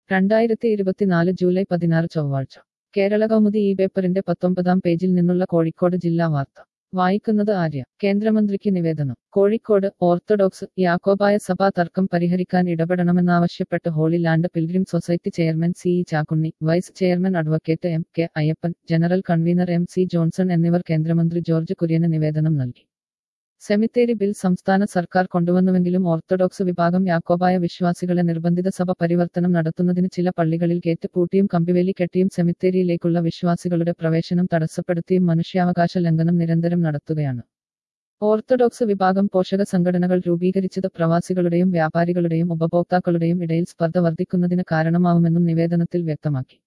രണ്ടായിരത്തി ഇരുപത്തിനാല് ജൂലൈ പതിനാറ് ചൊവ്വാഴ്ച കേരള കൗമുദി ഈ പേപ്പറിന്റെ പത്തൊമ്പതാം പേജിൽ നിന്നുള്ള കോഴിക്കോട് ജില്ലാ വാർത്ത വായിക്കുന്നത് ആര്യ കേന്ദ്രമന്ത്രിക്ക് നിവേദനം കോഴിക്കോട് ഓർത്തഡോക്സ് യാക്കോബായ സഭാ തർക്കം പരിഹരിക്കാൻ ഇടപെടണമെന്നാവശ്യപ്പെട്ട് holy land pilgrim society chairman C E Chakkunni vice chairman advocate M K Ayyappan general convener M C Johnson എന്നിവർ കേന്ദ്രമന്ത്രി ജോർജ് കുര്യന് നിവേദനം നൽകി സെമിത്തേരി ബിൽ സംസ്ഥാന സർക്കാർ കൊണ്ടുവന്നുവെങ്കിലും ഓർത്തഡോക്സ് വിഭാഗം യാക്കോബായ വിശ്വാസികളെ നിർബന്ധിത സഭ പരിവർത്തനം നടത്തുന്നതിന് ചില പള്ളികളിൽ ഗേറ്റ് പൂട്ടിയും കമ്പിവേലി കെട്ടിയും സെമിത്തേരിയിലേക്കുള്ള വിശ്വാസികളുടെ പ്രവേശനം തടസ്സപ്പെടുത്തിയും മനുഷ്യാവകാശ ലംഘനം നിരന്തരം നടത്തുകയാണ് ഓർത്തഡോക്സ് വിഭാഗം പോഷക സംഘടനകൾ രൂപീകരിച്ചത് പ്രവാസികളുടെയും വ്യാപാരികളുടെയും ഉപഭോക്താക്കളുടെയും ഇടയിൽ സ്പർദ്ധ വർദ്ധിക്കുന്നതിന് കാരണമാവുമെന്നും നിവേദനത്തിൽ വ്യക്തമാക്കി